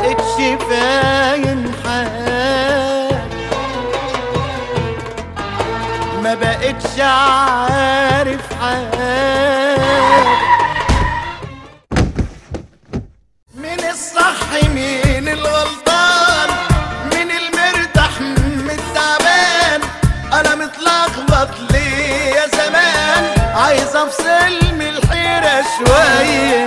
بقتش فاهم حال ما بقتش عارف حال مين الصح مين الغلطان مين المرتاح من التعبان انا متلخبط ليه يا زمان عايز افصل من الحيرة شوية